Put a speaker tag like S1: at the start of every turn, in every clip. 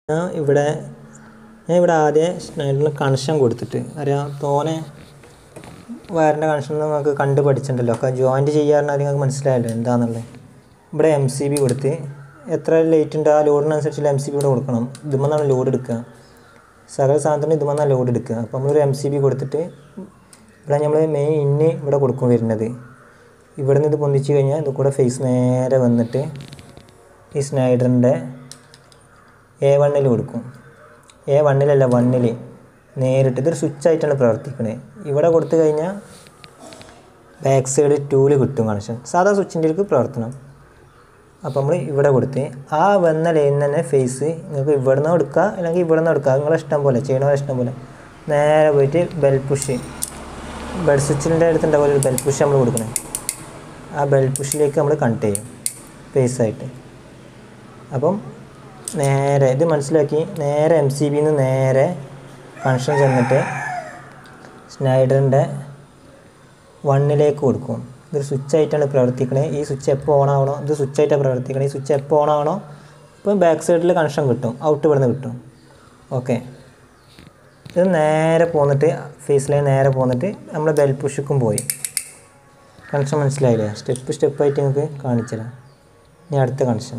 S1: ഞാൻ ഇവിടെ ഞാൻ ഇവിടെ ആദ്യം സ്നൈഡറിന് കണക്ഷൻ കൊടുത്തിട്ട് അറിയാം തോനെ വയറിൻ്റെ കണക്ഷൻ നിങ്ങൾക്ക് കണ്ട് പഠിച്ചിട്ടുണ്ടല്ലോ ഒക്കെ ജോയിൻറ്റ് ചെയ്യാറുണ്ട് നിങ്ങൾക്ക് മനസ്സിലായല്ലോ എന്താണെന്നുള്ളത് ഇവിടെ എം സി ബി കൊടുത്ത് എത്ര ലൈറ്റ് ഉണ്ട് ആ ലോഡിനനുസരിച്ചുള്ള എം സി ബി ഇവിടെ കൊടുക്കണം ഇതുമെന്നാണ് ലോഡ് എടുക്കുക സകല സാധനത്തിന് ഇതുമെന്നാണ് ലോഡ് എടുക്കുക അപ്പോൾ നമ്മളൊരു എം സി ബി കൊടുത്തിട്ട് ഇവിടെ നമ്മൾ മെയിൻ ഇന്ന് ഇവിടെ കൊടുക്കും വരുന്നത് ഇവിടെ നിന്ന് ഇത് പൊന്തിച്ച് കഴിഞ്ഞാൽ ഇത് കൂടെ ഫേസ് നേരെ വന്നിട്ട് ഈ സ്നൈഡറിൻ്റെ എ വണ്ണിൽ കൊടുക്കും എ വണ്ണിലല്ല വണ്ണിൽ നേരിട്ട് ഇതൊരു സ്വിച്ച് ആയിട്ടാണ് പ്രവർത്തിക്കുന്നത് ഇവിടെ കൊടുത്തു കഴിഞ്ഞാൽ ബാക്ക് സൈഡ് ടൂല് കിട്ടും കണക്ഷൻ സാധാ സ്വിച്ചിൻ്റെ അടുക്ക് പ്രവർത്തനം അപ്പോൾ നമ്മൾ ഇവിടെ കൊടുത്ത് ആ വന്ന ലൈൻ തന്നെ ഫേസ് നിങ്ങൾക്ക് ഇവിടെ നിന്ന് എടുക്കുക അല്ലെങ്കിൽ ഇവിടെ നിന്ന് എടുക്കുക നിങ്ങളെ ഇഷ്ടം പോലെ ചെയ്യണ ഇഷ്ടം പോലെ നേരെ പോയിട്ട് ബെൽ പുഷ് ബെൽ സ്വിച്ചിൻ്റെ അടുത്തുണ്ടാവും ഒരു ബെൽ പുഷ് നമ്മൾ കൊടുക്കണേ ആ ബെൽ പുഷിലേക്ക് നമ്മൾ കണക്ട് ചെയ്യും ഫേസ് ആയിട്ട് അപ്പം നേരെ ഇത് മനസ്സിലാക്കി നേരെ എം സി ബിന്ന് നേരെ കണക്ഷൻ ചെന്നിട്ട് സ്നൈഡറിൻ്റെ വണ്ണിലേക്ക് കൊടുക്കും ഇതൊരു സ്വിച്ച് ആയിട്ടാണ് പ്രവർത്തിക്കണത് ഈ സ്വിച്ച് എപ്പോൾ ഓൺ ആവണോ ഇത് സ്വിച്ച് ആയിട്ടാണ് പ്രവർത്തിക്കണത് ഈ സ്വിച്ച് എപ്പോൾ ഓൺ ആവണോ ഇപ്പം ബാക്ക് സൈഡിൽ കണക്ഷൻ കിട്ടും ഔട്ട് ഇവിടുന്ന് കിട്ടും ഓക്കെ ഇത് നേരെ പോന്നിട്ട് ഫേസ് ലൈൻ നേരെ പോന്നിട്ട് നമ്മൾ ബെൽ പുഷിക്കും പോയി കണക്ഷൻ മനസ്സിലായില്ലേ സ്റ്റെപ്പ് സ്റ്റെപ്പായിട്ട് നിങ്ങൾക്ക് കാണിച്ചുതരാം ഇനി അടുത്ത കണക്ഷൻ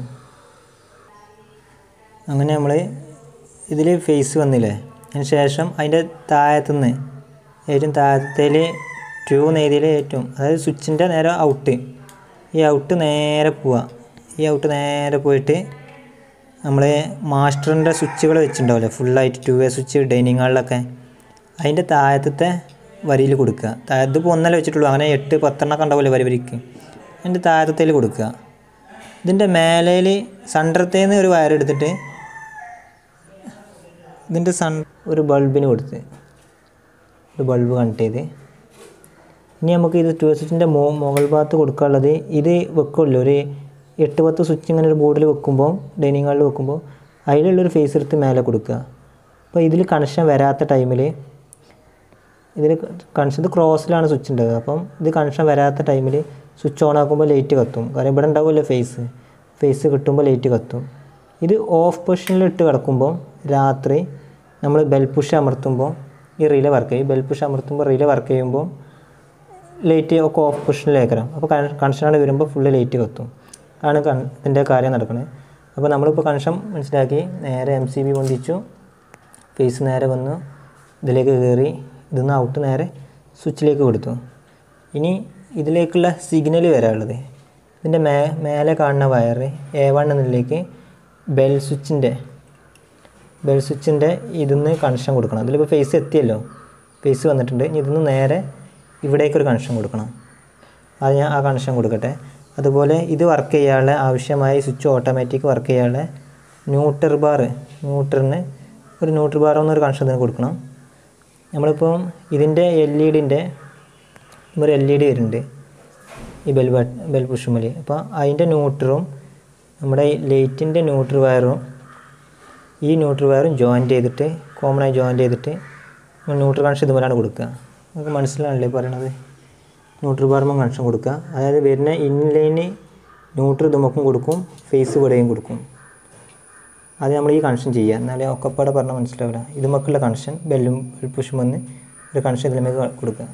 S1: അങ്ങനെ നമ്മൾ ഇതിൽ ഫേസ് വന്നില്ലേ അതിന് ശേഷം അതിൻ്റെ താഴത്തുനിന്ന് ഏറ്റവും താഴത്തേൽ ട്യൂ നെയ്തിൽ ഏറ്റവും അതായത് സ്വിച്ചിൻ്റെ നേരെ ഔട്ട് ഈ ഔട്ട് നേരെ പോവുക ഈ ഔട്ട് നേരെ പോയിട്ട് നമ്മൾ മാസ്റ്ററിൻ്റെ സ്വിച്ചുകൾ വെച്ചിട്ടുണ്ടാവില്ലേ ഫുള്ളായിട്ട് ടു വേ സ്വിച്ച് ഡൈനിങ് ഹാളിലൊക്കെ അതിൻ്റെ താഴത്തെ വരിയിൽ കൊടുക്കുക താഴത്ത് ഇപ്പോൾ ഒന്നല്ല വെച്ചിട്ടുള്ളൂ അങ്ങനെ എട്ട് പത്തെണ്ണൊക്കെ ഉണ്ടാവില്ലേ വരി വരിക്ക് അതിൻ്റെ താഴത്തേൽ കൊടുക്കുക ഇതിൻ്റെ മേലയിൽ സണ്ടറത്തേന്ന് ഒരു വയർ എടുത്തിട്ട് ഇതിൻ്റെ സൺ ഒരു ബൾബിന് കൊടുത്ത് ഒരു ബൾബ് കണക്ട് ചെയ്ത് ഇനി നമുക്ക് ഇത് ടു സ്വിച്ചിൻ്റെ മോ മുകൾ ഭാഗത്ത് കൊടുക്കാനുള്ളത് ഇത് വെക്കുമല്ലോ ഒരു എട്ട് പത്ത് സ്വിച്ച് ഇങ്ങനെ ഒരു ബോർഡിൽ വെക്കുമ്പോൾ ഡൈനിങ് ഹാളിൽ വെക്കുമ്പോൾ അതിലുള്ളൊരു ഫേസ് എടുത്ത് മേലെ കൊടുക്കുക അപ്പോൾ ഇതിൽ കണക്ഷൻ വരാത്ത ടൈമിൽ ഇതിൽ കണക്ഷൻ ഇത് ക്രോസിലാണ് സ്വിച്ച് ഉണ്ടാവുക അപ്പം ഇത് കണക്ഷൻ വരാത്ത ടൈമിൽ സ്വിച്ച് ഓൺ ആക്കുമ്പോൾ ലൈറ്റ് കത്തും കാരണം ഇവിടെ ഉണ്ടാവുമല്ലോ ഫേസ് ഫേസ് കിട്ടുമ്പോൾ ലൈറ്റ് കത്തും ഇത് ഓഫ് പൊസിഷനിൽ ഇട്ട് കിടക്കുമ്പോൾ രാത്രി നമ്മൾ ബെൽ പുഷ് അമർത്തുമ്പോൾ ഈ റിലേ വർക്ക് ചെയ്യും ബെൽ പുഷ് അമർത്തുമ്പോൾ റിലേ വർക്ക് ചെയ്യുമ്പോൾ ലൈറ്റ് ഒക്കെ ഓഫ് പൊസിഷനിലേക്കരം അപ്പോൾ കണക്ഷനാണ് വരുമ്പോൾ ഫുള്ള് ലൈറ്റ് കത്തും ആണ് കൺ ഇതിൻ്റെ കാര്യം നടക്കുന്നത് അപ്പോൾ നമ്മളിപ്പോൾ കണക്ഷൻ മനസ്സിലാക്കി നേരെ എം സി ബി പൊന്തിച്ചു ഫേസ് നേരെ വന്നു ഇതിലേക്ക് കയറി ഇതിന്ന് ഔട്ട് നേരെ സ്വിച്ചിലേക്ക് കൊടുത്തു ഇനി ഇതിലേക്കുള്ള സിഗ്നൽ വരാനുള്ളത് ഇതിൻ്റെ മേ മേലെ കാണുന്ന വയർ എ വൺ എന്നതിലേക്ക് ബെൽ സ്വിച്ചിൻ്റെ ബെൽ സ്വിച്ചിൻ്റെ ഇതിന്ന് കണക്ഷൻ കൊടുക്കണം ഇതിലിപ്പോൾ ഫേസ് എത്തിയല്ലോ ഫേസ് വന്നിട്ടുണ്ട് ഇനി ഇതിന്ന് നേരെ ഇവിടേക്കൊരു കണക്ഷൻ കൊടുക്കണം അത് ഞാൻ ആ കണക്ഷൻ കൊടുക്കട്ടെ അതുപോലെ ഇത് വർക്ക് ചെയ്യാനുള്ള ആവശ്യമായ സ്വിച്ച് ഓട്ടോമാറ്റിക് വർക്ക് ചെയ്യാനുള്ള ന്യൂട്രർ ബാർ ന്യൂട്രറിന് ഒരു ന്യൂട്രർ ബാർ എന്നൊരു കണക്ഷൻ ഇതിന് കൊടുക്കണം നമ്മളിപ്പം ഇതിൻ്റെ എൽ ഇ ഡിൻ്റെ ഒരു എൽ ഇ ഡി വരുന്നുണ്ട് ഈ ബെൽ ബട്ട് ബെൽ പുഷുമലി അപ്പോൾ അതിൻ്റെ ന്യൂട്രും നമ്മുടെ ലൈറ്റിൻ്റെ ന്യൂട്രർ വയറും ഈ ന്യൂട്രർ വയറും ജോയിൻറ്റ് ചെയ്തിട്ട് കോമണായി ജോയിൻറ്റ് ചെയ്തിട്ട് ന്യൂട്രൽ കണക്ഷൻ ഇതുപോലെയാണ് കൊടുക്കുക നമുക്ക് മനസ്സിലാണല്ലേ പറയണത് ന്യൂട്രൽ ബാർമ കണക്ഷൻ കൊടുക്കുക അതായത് വരുന്ന ഇൻലൈന് ന്യൂട്രൽ ഇതുമൊക്കും കൊടുക്കും ഫേസ് ഇവിടെയും കൊടുക്കും അത് നമ്മൾ ഈ കണക്ഷൻ ചെയ്യുക എന്നാലേ ഒക്കെപ്പാടെ പറഞ്ഞാൽ മനസ്സിലാവില്ല ഇതുമൊക്കെയുള്ള കണക്ഷൻ ബെല്ലും ബെൽ പുഷും വന്ന് ഒരു കണക്ഷൻ ഇതിലേക്ക് കൊടുക്കുക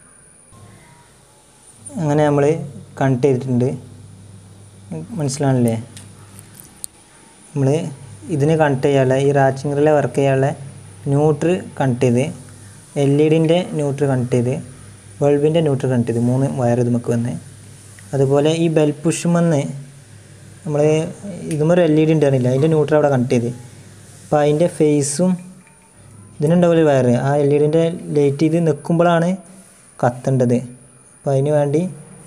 S1: അങ്ങനെ നമ്മൾ കണക്ട് ചെയ്തിട്ടുണ്ട് മനസ്സിലാണല്ലേ നമ്മൾ ഇതിന് കണക്ട് ചെയ്യാനുള്ള ഈ റാച്ചിങ്ങറിൽ വർക്ക് ചെയ്യാനുള്ള ന്യൂട്രൽ കണക്ട് ചെയ്ത് എൽ ഇ ഡിൻ്റെ ന്യൂട്രൽ കണക്ട് ചെയ്ത് ബൾബിൻ്റെ ന്യൂട്രൽ കണക്ട് ചെയ്ത് മൂന്ന് വയർ ഇത് നമുക്ക് വന്ന് അതുപോലെ ഈ ബെൽ പുഷും വന്ന് നമ്മൾ ഇതുമൊരു എൽ ഇ ഡി ഉണ്ടായിരുന്നില്ല അതിൻ്റെ ന്യൂട്രൽ അവിടെ കണക്ട് ചെയ്ത് അപ്പോൾ അതിൻ്റെ ഫേസും ഇതിനുണ്ടാവില്ല വയർ ആ എൽ ഇ ഡിൻ്റെ ലൈറ്റ് ഇത് നിൽക്കുമ്പോഴാണ് കത്തേണ്ടത് അപ്പോൾ അതിന് വേണ്ടി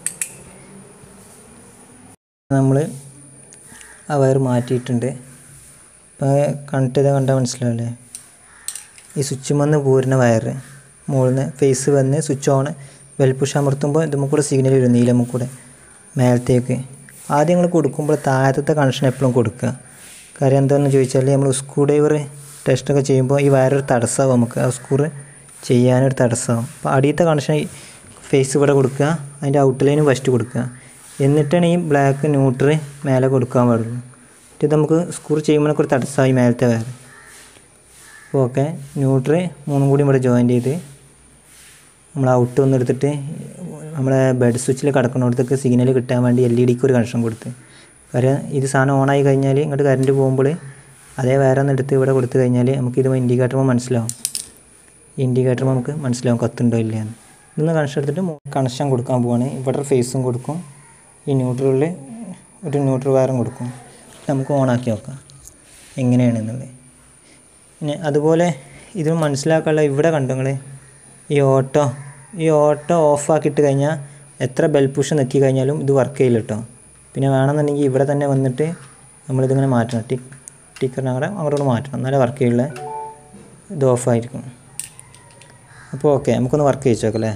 S1: നമ്മൾ ആ വയർ മാറ്റിയിട്ടുണ്ട് ഇപ്പോൾ കണക്ട് ചെയ്താൽ കണ്ടാൽ മനസ്സിലാവില്ലേ ഈ സ്വിച്ച് വന്ന് പോരുന്ന വയർ മുകളിൽ നിന്ന് ഫേസ് വന്ന് സ്വിച്ച് ഓൺ ബെൽ പുഷ് അമർത്തുമ്പോൾ ഇതുമ്പോൾ കൂടെ സിഗ്നൽ വരും നീലമ്മ കൂടെ മേലത്തേക്ക് ആദ്യം നിങ്ങൾ കൊടുക്കുമ്പോൾ താഴത്തെ കണക്ഷൻ എപ്പോഴും കൊടുക്കുക കാര്യം എന്താണെന്ന് ചോദിച്ചാൽ നമ്മൾ സ്ക്രൂ ഡ്രൈവർ ടെസ്റ്റൊക്കെ ചെയ്യുമ്പോൾ ഈ വയറൊരു തടസ്സമാവും നമുക്ക് ആ സ്ക്രൂ ചെയ്യാനൊരു തടസ്സമാവും അപ്പോൾ അടിയത്തെ കണക്ഷൻ ഫേസ് ഇവിടെ കൊടുക്കുക അതിൻ്റെ ഔട്ട് ലൈനും ഫസ്റ്റ് കൊടുക്കുക എന്നിട്ടാണ് ഈ ബ്ലാക്ക് ന്യൂട്രൽ മേലെ കൊടുക്കാൻ പാടുള്ളൂ ഇത് നമുക്ക് സ്ക്രൂ ചെയ്യുമ്പോഴൊക്കെ ഒരു തടസ്സമായി മേലത്തെ വയർ അപ്പോൾ ഓക്കെ ന്യൂട്രൽ മൂന്നും കൂടി ഇവിടെ ജോയിൻ ചെയ്ത് നമ്മൾ ഔട്ട് ഒന്ന് എടുത്തിട്ട് നമ്മളെ ബെഡ് സ്വിച്ചിൽ കിടക്കുന്നിടത്തേക്ക് സിഗ്നൽ കിട്ടാൻ വേണ്ടി എൽ ഇ ഡിക്ക് ഒരു കണക്ഷൻ കൊടുത്ത് കാര്യം ഇത് സാധനം ഓണായി കഴിഞ്ഞാൽ ഇങ്ങോട്ട് കറണ്ട് പോകുമ്പോൾ അതേ വയർ ഒന്ന് എടുത്ത് ഇവിടെ കൊടുത്തു കഴിഞ്ഞാൽ നമുക്ക് ഇത് ഇൻഡിക്കേറ്ററുമ്പോൾ മനസ്സിലാവും ഇൻഡിക്കേറ്റർ നമുക്ക് മനസ്സിലാവും കത്തുണ്ടോ ഇല്ലയെന്ന് ഇന്ന് കണക്ഷൻ എടുത്തിട്ട് കണക്ഷൻ കൊടുക്കാൻ പോവാണ് ഇവിടെ ഫേസും കൊടുക്കും ഈ ന്യൂട്രലിൽ ഒരു ന്യൂട്രൽ വയറും കൊടുക്കും നമുക്ക് ഓണാക്കി നോക്കാം എങ്ങനെയാണെന്നുള്ളത് പിന്നെ അതുപോലെ ഇത് മനസ്സിലാക്കാനുള്ള ഇവിടെ കണ്ടു നിങ്ങൾ ഈ ഓട്ടോ ഈ ഓട്ടോ ഓഫാക്കിയിട്ട് കഴിഞ്ഞാൽ എത്ര ബെൽ പുഷ് നെക്കി കഴിഞ്ഞാലും ഇത് വർക്ക് ചെയ്യില്ല കേട്ടോ പിന്നെ വേണമെന്നുണ്ടെങ്കിൽ ഇവിടെ തന്നെ വന്നിട്ട് നമ്മളിതിങ്ങനെ മാറ്റണം ടിക് ടിക്കറിനെ അങ്ങോട്ട് അങ്ങോട്ട് മാറ്റണം എന്നാലേ വർക്ക് ചെയ്യുള്ളൂ ഇത് ഓഫായിരിക്കും അപ്പോൾ ഓക്കെ നമുക്കൊന്ന് വർക്ക് ചെയ്യിച്ചു നോക്കാം അല്ലേ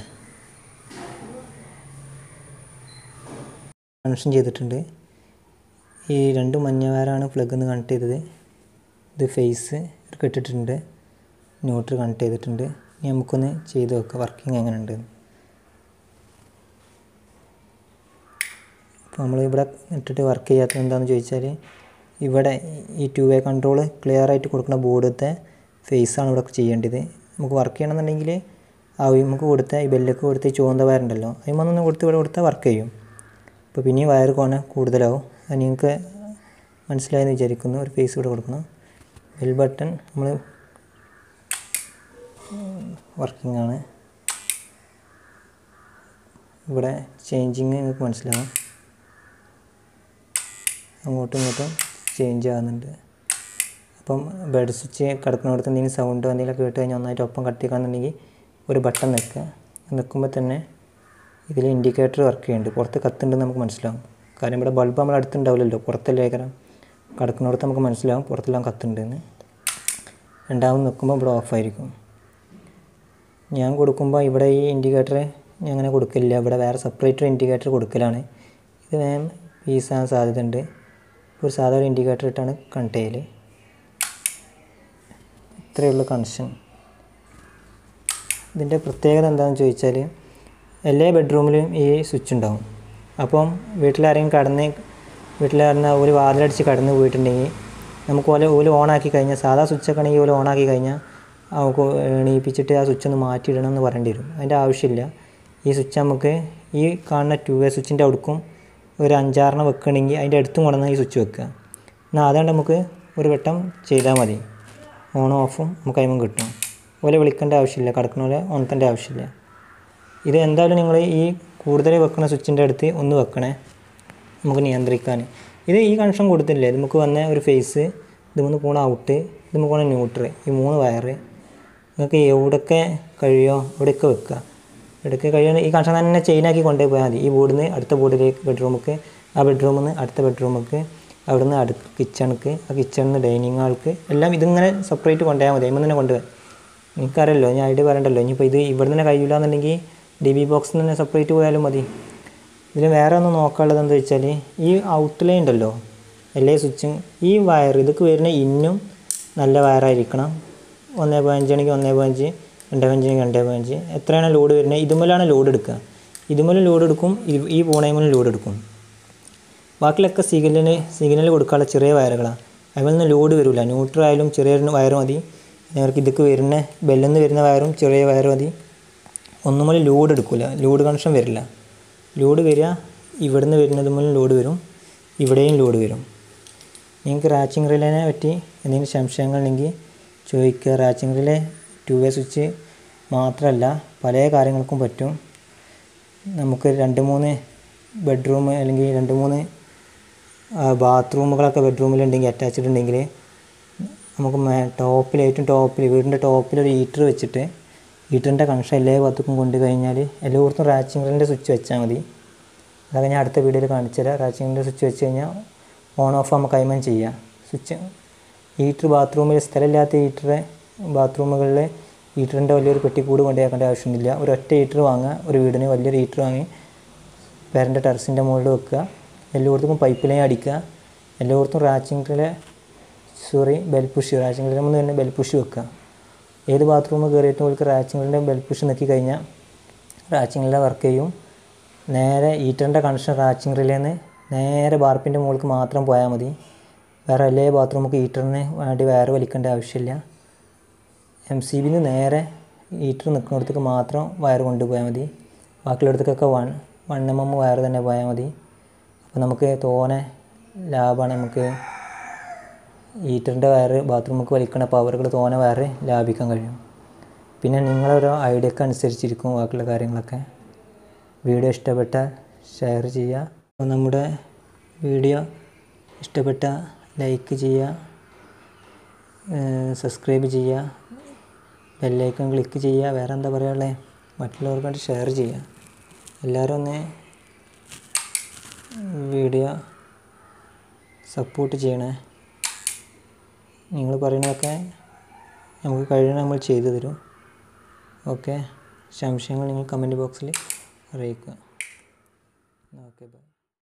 S1: കണക്ഷൻ ചെയ്തിട്ടുണ്ട് ഈ രണ്ട് മഞ്ഞ വയറാണ് പ്ലഗ് ഒന്ന് കണക്ട് ചെയ്തത് ഇത് ഫേസ് ഇട്ടിട്ടുണ്ട് ന്യൂട്രൽ കണക്ട് ചെയ്തിട്ടുണ്ട് ഇനി നമുക്കൊന്ന് ചെയ്ത് നോക്കാം വർക്കിംഗ് എങ്ങനെ ഉണ്ട് അപ്പോൾ നമ്മൾ ഇവിടെ ഇട്ടിട്ട് വർക്ക് ചെയ്യാത്തത് എന്താണെന്ന് ചോദിച്ചാൽ ഇവിടെ ഈ ടു വേ കൺട്രോൾ ക്ലിയർ ആയിട്ട് കൊടുക്കുന്ന ബോർഡത്തെ ഫേസാണ് ഇവിടെ ചെയ്യേണ്ടത് നമുക്ക് വർക്ക് ചെയ്യണമെന്നുണ്ടെങ്കിൽ ആ നമുക്ക് കൊടുത്ത ഈ ബെല്ലൊക്കെ കൊടുത്ത ഈ ചുവന്ന വയറുണ്ടല്ലോ അതിമൊന്നും കൊടുത്ത് ഇവിടെ കൊടുത്താൽ വർക്ക് ചെയ്യും അപ്പോൾ പിന്നെയും വയർ കോണ കൂടുതലാവും അത് നിങ്ങൾക്ക് മനസ്സിലായെന്ന് വിചാരിക്കുന്നു ഒരു ഫേസ് ഇവിടെ കൊടുക്കണം ബെൽ ബട്ടൺ നമ്മൾ വർക്കിംഗ് ആണ് ഇവിടെ ചേഞ്ചിങ് നിങ്ങൾക്ക് മനസ്സിലാവും അങ്ങോട്ടും ഇങ്ങോട്ടും ചേഞ്ച് ആകുന്നുണ്ട് അപ്പം ബെഡ് സ്വിച്ച് കിടക്കുന്നിടത്ത് എന്തെങ്കിലും സൗണ്ടോ എന്തെങ്കിലുമൊക്കെ കേട്ട് കഴിഞ്ഞാൽ ഒന്നായിട്ട് ഒപ്പം കട്ടിക്കാന്നുണ്ടെങ്കിൽ ഒരു ബട്ടൺ നിൽക്കുക നിൽക്കുമ്പോൾ തന്നെ ഇതിൽ ഇൻഡിക്കേറ്റർ വർക്ക് ചെയ്യുന്നുണ്ട് പുറത്ത് കത്തുണ്ടെന്ന് നമുക്ക് മനസ്സിലാവും കാര്യം ഇവിടെ ബൾബ് നമ്മൾ അടുത്തുണ്ടാവില്ലല്ലോ പുറത്തല്ലേ കാരണം കിടക്കുന്നിടത്ത് നമുക്ക് മനസ്സിലാവും പുറത്തെല്ലാം കത്തുണ്ടെന്ന് രണ്ടാമത് നിൽക്കുമ്പോൾ ഇവിടെ ഓഫായിരിക്കും ഞാൻ കൊടുക്കുമ്പോൾ ഇവിടെ ഈ ഇൻഡിക്കേറ്റർ ഞാൻ അങ്ങനെ കൊടുക്കില്ല ഇവിടെ വേറെ സെപ്പറേറ്റ് ഇൻഡിക്കേറ്റർ കൊടുക്കലാണ് ഇത് വേഗം പീസാൻ സാധ്യതയുണ്ട് ഒരു സാധാരണ ഇൻഡിക്കേറ്റർ ഇട്ടാണ് കണക്ട് ചെയ്യൽ ഇത്രയേ ഉള്ളൂ കണക്ഷൻ ഇതിൻ്റെ പ്രത്യേകത എന്താണെന്ന് ചോദിച്ചാൽ എല്ലാ ബെഡ്റൂമിലും ഈ സ്വിച്ച് ഉണ്ടാവും അപ്പം വീട്ടിലാരെങ്കിലും കടന്ന് വീട്ടിലായിരുന്ന ഒരു വാതിലടിച്ച് കടന്ന് പോയിട്ടുണ്ടെങ്കിൽ നമുക്ക് ഓല ഓല് ഓണാക്കി കഴിഞ്ഞാൽ സാധാ സ്വിച്ചൊക്കെ ആണെങ്കിൽ ഓല് ഓണാക്കി കഴിഞ്ഞാൽ നമുക്ക് എണീപ്പിച്ചിട്ട് ആ സ്വിച്ച് ഒന്ന് മാറ്റിയിടണം എന്ന് പറയേണ്ടി വരും അതിൻ്റെ ആവശ്യമില്ല ഈ സ്വിച്ച് നമുക്ക് ഈ കാണുന്ന ടു വേ സ്വിച്ചിൻ്റെ അടുക്കും ഒരു അഞ്ചാറെണ്ണം വെക്കണമെങ്കിൽ അതിൻ്റെ അടുത്തും കൊണ്ടുവന്ന് ഈ സ്വിച്ച് വെക്കുക എന്നാൽ അതുകൊണ്ട് നമുക്ക് ഒരു വട്ടം ചെയ്താൽ മതി ഓണും ഓഫും നമുക്ക് അതിമും കിട്ടും ഓലെ വിളിക്കേണ്ട ആവശ്യമില്ല കിടക്കുന്ന പോലെ ഉണത്തേണ്ട ആവശ്യമില്ല ഇത് എന്തായാലും നിങ്ങൾ ഈ കൂടുതൽ വെക്കുന്ന സ്വിച്ചിൻ്റെ അടുത്ത് ഒന്ന് വെക്കണേ നമുക്ക് നിയന്ത്രിക്കാൻ ഇത് ഈ കണക്ഷൻ കൊടുത്തില്ലേ ഇത് നമുക്ക് വന്ന ഒരു ഫേസ് ഇത് മൂന്ന് പോണ ഔട്ട് ഇത് നമുക്ക് പോണ ന്യൂട്രൽ ഈ മൂന്ന് വയറ് നിങ്ങൾക്ക് എവിടെയൊക്കെ കഴിയോ അവിടെയൊക്കെ വെക്കുക എവിടെയൊക്കെ കഴിയുന്ന ഈ കണക്ഷൻ തന്നെ ചെയിനാക്കി കൊണ്ടുപോയി പോയാൽ മതി ഈ ബോർഡിൽ നിന്ന് അടുത്ത ബോർഡിലേക്ക് ബെഡ്റൂമിലേക്ക് ആ ബെഡ്റൂമിൽ നിന്ന് അടുത്ത ബെഡ്റൂമിലേക്ക് അവിടെ നിന്ന് അടുത്ത് കിച്ചണിക്ക് ആ കിച്ചണിൽ നിന്ന് ഡൈനിങ് ഹാൾക്ക് എല്ലാം ഇതിങ്ങനെ സെപ്പറേറ്റ് കൊണ്ടുപോയാൽ മതി അതിൽ തന്നെ കൊണ്ടുപോയി എനിക്കറിയല്ലോ ഞാൻ ഐഡിയ പറയണ്ടല്ലോ ഇനിയിപ്പോൾ ഇത് ഇവിടെ നിന്ന് കഴിയില്ല എന്നുണ്ടെങ്കിൽ ഡി ബി ബോക്സിൽ നിന്ന് സെപ്പറേറ്റ് പോയാലും മതി ഇതിൽ വേറെ ഒന്ന് നോക്കാനുള്ളത് എന്താ വെച്ചാൽ ഈ ഔട്ട്ലൈൻ ഉണ്ടല്ലോ എല്ലാ സ്വിച്ചും ഈ വയർ ഇതൊക്കെ വരുന്ന ഇന്നും നല്ല വയറായിരിക്കണം ഒന്നേ പതിനഞ്ചാണെങ്കിൽ ഒന്നേ പതിനഞ്ച് രണ്ടേ പതിനഞ്ചിന് രണ്ടേ പതിനഞ്ച് എത്രയാണ് ലോഡ് വരുന്നത് ഇതുമലാണ് ലോഡ് എടുക്കുക ഇതുമൂലം ലോഡ് എടുക്കും ഇത് ഈ പൂണയുമൂലം ലോഡ് എടുക്കും ബാക്കിയൊക്കെ സിഗ്നലിന് സിഗ്നൽ കൊടുക്കാനുള്ള ചെറിയ വയറുകളാണ് അതിൽ നിന്ന് ലോഡ് വരില്ല ന്യൂട്രൽ ആയാലും ചെറിയ വയർ മതി നേർക്ക് ഇതൊക്കെ വരുന്ന ബെല്ലെന്ന് വരുന്ന വയറും ചെറിയ വയർ മതി ഒന്നും മൂലം ലോഡ് എടുക്കില്ല ലോഡ് കണക്ഷൻ വരില്ല ലോഡ് വരിക ഇവിടുന്ന് വരുന്നത് മൂലം ലോഡ് വരും ഇവിടെയും ലോഡ് വരും നിങ്ങൾക്ക് റാച്ചിങ് റിലേനെ പറ്റി എന്തെങ്കിലും സംശയങ്ങളുണ്ടെങ്കിൽ ചോദിക്കുക latching relay two way switch മാത്രമല്ല പല കാര്യങ്ങൾക്കും പറ്റും നമുക്ക് രണ്ട് മൂന്ന് ബെഡ്റൂം അല്ലെങ്കിൽ രണ്ട് മൂന്ന് ബാത്റൂമുകളൊക്കെ ബെഡ്റൂമിലുണ്ടെങ്കിൽ അറ്റാച്ച്ഡ് ഉണ്ടെങ്കിൽ നമുക്ക് മേ ടോപ്പിൽ ഏറ്റവും ടോപ്പിൽ വീടിൻ്റെ ടോപ്പിൽ ഒരു ഹീറ്റർ വെച്ചിട്ട് ഹീറ്ററിൻ്റെ കണക്ഷൻ എല്ലാ ഭാഗത്തേക്കും കൊണ്ട് കഴിഞ്ഞാൽ എല്ലായിടത്തും റാച്ചിങ്ങിൻ്റെ സ്വിച്ച് വെച്ചാൽ മതി അതൊക്കെ ഞാൻ അടുത്ത വീഡിയോയിൽ കാണിച്ചു തരാം റാച്ചിങ്ങിൻ്റെ സ്വിച്ച് വെച്ച് കഴിഞ്ഞാൽ ഓൺ ഓഫ് നമുക്ക് കൈമൻ ചെയ്യാം സ്വിച്ച് ഹീറ്റർ ബാത്റൂമിൽ സ്ഥലമില്ലാത്ത ഹീറ്റർ ബാത്റൂമുകളിൽ ഹീറ്ററിൻ്റെ വലിയൊരു പെട്ടിക്കൂട് കൊണ്ടുപോയേക്കേണ്ട ആവശ്യമൊന്നുമില്ല ഒരു ഒറ്റ ഹീറ്റർ വാങ്ങുക ഒരു വീടിന് വലിയൊരു ഹീറ്റർ വാങ്ങി പേരൻ്റെ ടെറസിൻ്റെ മുകളിൽ വെക്കുക എല്ലായിടത്തും പൈപ്പ് ലൈൻ അടിക്കുക എല്ലായിടത്തും റാച്ചിങ്ങിലെ സോറി ബെൽപുഷ് റാച്ചിങ്ങിലെ മുന്ന് തന്നെ ബെൽപുഷ് വെക്കുക ഏത് ബാത്റൂമിൽ കയറിയിട്ട് നമുക്ക് റാച്ചിങ്ങിൻ്റെ ബെൽപുഷ് നോക്കി കഴിഞ്ഞാൽ റാച്ചിങ്ങിലെ വർക്ക് ചെയ്യും നേരെ ഹീറ്ററിൻ്റെ കണക്ഷൻ റാച്ചിങ് റിലേന്ന് നേരെ ബാർപ്പിൻ്റെ മുകളിലേക്ക് മാത്രം പോയാൽ മതി വേറെ എല്ലാ ബാത്റൂമൊക്കെ ഹീറ്ററിന് വേണ്ടി വയർ വലിക്കേണ്ട ആവശ്യമില്ല എം സി ബിന്ന് നേരെ ഹീറ്റർ നിൽക്കുന്നിടത്തേക്ക് മാത്രം വയർ കൊണ്ടുപോയാൽ മതി ബാക്കിയുള്ളിടത്തേക്കൊക്കെ one one M M wire തന്നെ പോയാൽ മതി അപ്പോൾ നമുക്ക് തോനെ ലാഭമാണ് നമുക്ക് ഹീറ്ററിൻ്റെ വയർ ബാത്റൂമിലേക്ക് വലിക്കുന്ന പവറുകൾ തോനെ വയർ ലാഭിക്കാൻ കഴിയും പിന്നെ നിങ്ങളോരോ ഐഡിയക്ക് അനുസരിച്ചിരിക്കും ബാക്കിയുള്ള കാര്യങ്ങളൊക്കെ വീഡിയോ ഇഷ്ടപ്പെട്ടാൽ ഷെയർ ചെയ്യുക അപ്പോൾ നമ്മുടെ വീഡിയോ ഇഷ്ടപ്പെട്ട ലൈക്ക് ചെയ്യുക സബ്സ്ക്രൈബ് ചെയ്യുക ബെല്ലൈക്കൺ ക്ലിക്ക് ചെയ്യുക വേറെ എന്താ പറയുക മറ്റുള്ളവർക്കായിട്ട് ഷെയർ ചെയ്യുക എല്ലാവരും ഒന്ന് വീഡിയോ സപ്പോർട്ട് ചെയ്യണേ നിങ്ങൾ പറയുന്നതൊക്കെ നമുക്ക് കഴിയണ നമ്മൾ ചെയ്തു തരും ഓക്കെ സംശയങ്ങൾ നിങ്ങൾ കമൻറ്റ് ബോക്സിൽ അറിയിക്കുക ഓക്കെ ബൈ